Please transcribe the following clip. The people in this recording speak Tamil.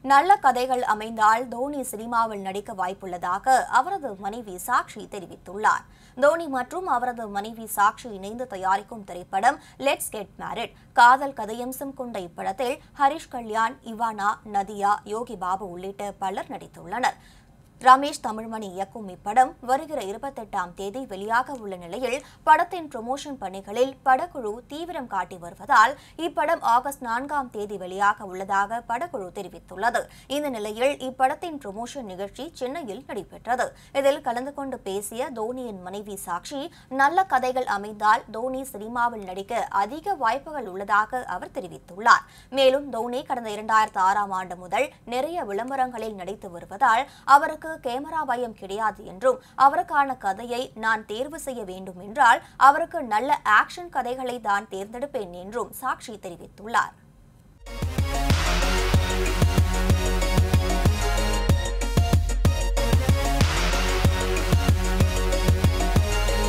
நல்ல கதைகள் அமைந்தால் தோனி சினிமாவில் நடிக்க வாய்ப்புள்ளதாக அவரது மனைவி சாக்ஷி தெரிவித்துள்ளார் தோனி மற்றும் அவரது மனைவி சாக்ஷி இணைந்து தயாரிக்கும் திரைப்படம் லெட்ஸ் கெட் மேரிட் காதல் கதையம்சம் கொண்ட இப்படத்தில் ஹரிஷ் கல்யாண் இவானா நதியா யோகி பாபு உள்ளிட்ட பலர் நடித்துள்ளனர் ரமேஷ் தமிழ்மணி இயக்கும் இப்படம் வருகிற இருபத்தெட்டாம் தேதி வெளியாக உள்ள நிலையில் படத்தின் ப்ரமோஷன் பணிகளில் படக்குழு தீவிரம் காட்டி வருவதால் இப்படம் ஆகஸ்ட் நான்காம் தேதி வெளியாக உள்ளதாக படக்குழு தெரிவித்துள்ளது இந்த நிலையில் இப்படத்தின் ப்ரமோஷன் நிகழ்ச்சி சென்னையில் நடைபெற்றது இதில் கலந்து கொண்டு பேசிய தோனியின் மனைவி சாக்ஷி நல்ல கதைகள் அமைந்தால் தோனி சினிமாவில் நடிக்க அதிக வாய்ப்புகள் உள்ளதாக அவர் தெரிவித்துள்ளார் மேலும் தோனி கடந்த இரண்டாயிரத்து ஆறாம் ஆண்டு முதல் நிறைய விளம்பரங்களில் நடித்து வருவதால் அவருக்கு கேமரா பயம் கிடையாது என்றும் அவருக்கான கதையை நான் தேர்வு செய்ய வேண்டும் என்றால் அவருக்கு நல்ல ஆக்ஷன் கதைகளை தான் தேர்ந்தெடுப்பேன் என்றும் சாக்ஷி தெரிவித்துள்ளார்